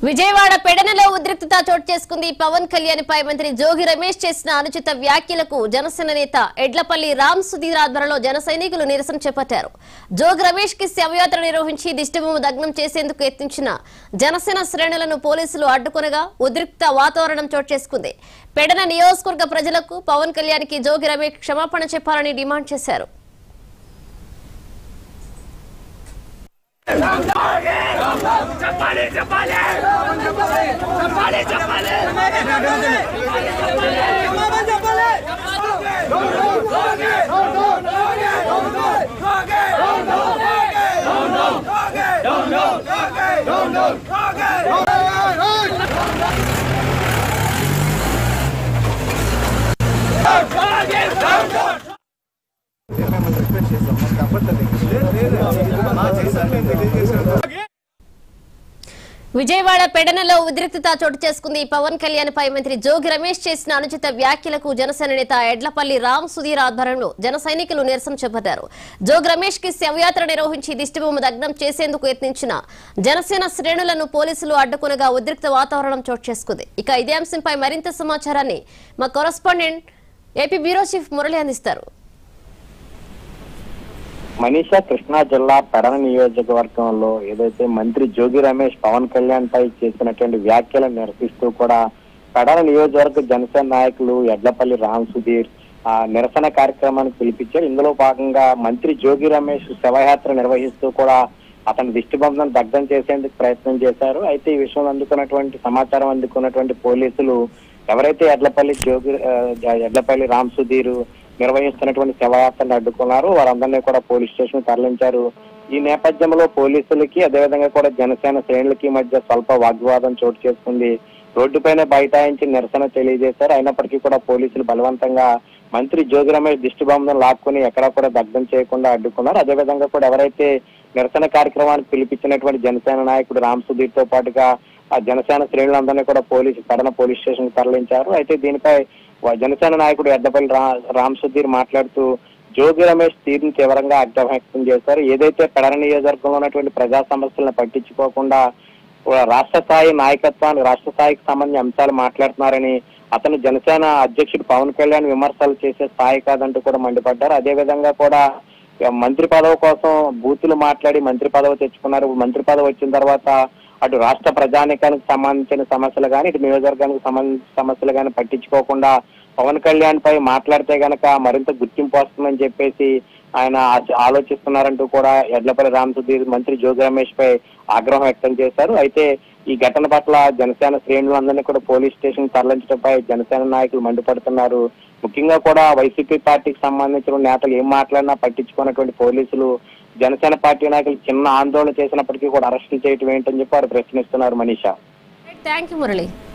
విజయవాడ పెడనలో ఉద్రిక్తత చోటు చేసుకుంది పవన్ కళ్యాణ్ పై మంత్రి జోగి రమేష్ చేసిన అనుచిత వ్యాఖ్యలకు జనసేన నేత ఎడ్లపల్లి రామ్ సుధీర్ ఆధ్వర్యంలో జన సైనికులు నిరసన చేపట్టారు జోగి రమేష్ కి శవయాత్ర నిర్వహించి దిష్టిబొమ్మ దగ్నం చేసేందుకు యత్నించిన జనసేన శ్రేణులను పోలీసులు అడ్డుకొనగా ఉద్రిక్త వాతావరణం చోటు చేసుకుంది పెడన నియోజకవర్గ ప్రజలకు పవన్ కళ్యాణ్ కి జోగి రమేష్ క్షమాపణ చెప్పాలని డిమాండ్ చేశారు చెప్పాలి చెప్పాలి చెప్పాలి చెప్పాలి విజయవాడ పెడనలో ఉద్రిక్తత చోటు చేసుకుంది పవన్ కళ్యాణ్ పై మంత్రి జోగి రమేష్ చేసిన అనుచిత వ్యాఖ్యలకు జనసేన నేత ఎడ్లపల్లి రామ్ సుధీర్ ఆధ్వర్యంలో జన సైనికులు నిరసన చేపట్టారు జోగి రమేష్ కి శవయాత్ర నిర్వహించి దిష్టిబొమ్మ దగ్నం చేసేందుకు యత్నించిన జనసేన శ్రేణులను పోలీసులు అడ్డుకునగా ఉద్రిక్త వాతావరణం చోటు చేసుకుంది ఇక ఇదే అంశంపై మరింత సమాచారాన్ని మా correspondent AP bureau chief Murali అందిస్తారు మనీషా కృష్ణా జిల్లా పెడన నియోజకవర్గంలో ఏదైతే మంత్రి జోగి రమేష్ పవన్ కళ్యాణ్ పై చేసినటువంటి వ్యాఖ్యలను నిరసిస్తూ కూడా పెడన నియోజకవర్గ జనసేన నాయకులు ఎడ్లపల్లి రామ్ సుధీర్ ఆ నిరసన కార్యక్రమానికి పిలిపించారు ఇందులో భాగంగా మంత్రి జోగి రమేష్ శవయాత్ర నిర్వహిస్తూ కూడా అతని దిష్టిబొమ్మను దగ్ధం చేసేందుకు ప్రయత్నం చేశారు అయితే ఈ విషయంలో అందుకున్నటువంటి సమాచారం అందుకున్నటువంటి పోలీసులు ఎవరైతే ఎడ్లపల్లి జోగి ఆ, ఎడ్లపల్లి రామ్ సుధీర్ నిర్వహిస్తున్నటువంటి శవయాత్రను అడ్డుకున్నారు వారందరినీ కూడా పోలీస్ స్టేషన్ తరలించారు ఈ నేపథ్యంలో పోలీసులకి అదేవిధంగా కూడా జనసేన శ్రేణులకి మధ్య స్వల్ప వాగ్వాదం చోటు చేసుకుంది రోడ్డుపైనే బైఠాయించి నిరసన తెలియజేశారు అయినప్పటికీ కూడా పోలీసులు బలవంతంగా మంత్రి జోగి రమేష్ దిష్టి బొమ్మను లాక్కుని ఎక్కడా కూడా దగ్ధం చేయకుండా అడ్డుకున్నారు అదేవిధంగా కూడా ఎవరైతే నిరసన కార్యక్రమానికి పిలిపించినటువంటి జనసేన నాయకుడు రామ్ సుధీర్ తో పాటుగా ఆ జనసేన శ్రేణులందరినీ కూడా పోలీసు కడన పోలీస్ స్టేషన్ తరలించారు అయితే దీనిపై వా- జనసేన నాయకుడు ఎడ్డపల్లి రా రామ్ సుధీర్ మాట్లాడుతూ జోగి రమేష్ తీరును తీవ్రంగా ఆగ్రహం వ్యక్తం చేశారు ఏదైతే పెడర నియోజకవర్గంలో ఉన్నటువంటి ప్రజా సమస్యలను పట్టించుకోకుండా ఓ రాష్ట్ర స్థాయి నాయకత్వాన్ని రాష్ట్ర స్థాయికి సంబంధించిన అంశాలు మాట్లాడుతున్నారని అతను జనసేన అధ్యక్షుడు పవన్ కళ్యాణ్ విమర్శలు చేసే స్థాయి కాదంటూ కూడా మండిపడ్డారు అదే విధంగా కూడా ఇక మంత్రి పదవి కోసం బూతులు మాట్లాడి మంత్రి పదవి తెచ్చుకున్నారు మంత్రి పదవి వచ్చిన తర్వాత అటు రాష్ట్ర ప్రజానికానికి సంబంధించిన సమస్యలు కానీ ఇటు నియోజకవర్గానికి సంబంధించిన సమస్యలు కానీ పట్టించుకోకుండా పవన్ కళ్యాణ్ పై మాట్లాడితే గనక మరింత గుర్తింపు వస్తుందని చెప్పేసి ఆయన ఆచ- ఆలోచిస్తున్నారంటూ కూడా ఎడ్లపల్లి రామ్ సుధీర్ మంత్రి జోగి రమేష్ పై ఆగ్రహం వ్యక్తం చేశారు అయితే ఈ ఘటన పట్ల జనసేన శ్రేణులందరినీ కూడా పోలీస్ స్టేషన్ తరలించడంపై జనసేన నాయకులు మండిపడుతున్నారు ముఖ్యంగా కూడా వైసీపీ పార్టీకి సంబంధించిన నేతలు ఏం మాట్లాడినా పట్టించుకున్నటువంటి పోలీసులు జనసేన పార్టీ నాయకులు చిన్న ఆందోళన చేసినప్పటికీ కూడా అరెస్టులు చేయటం ఏంటని చెప్పి వారు ప్రశ్నిస్తున్నారు మనీషా థ్యాంక్ యూ మురళి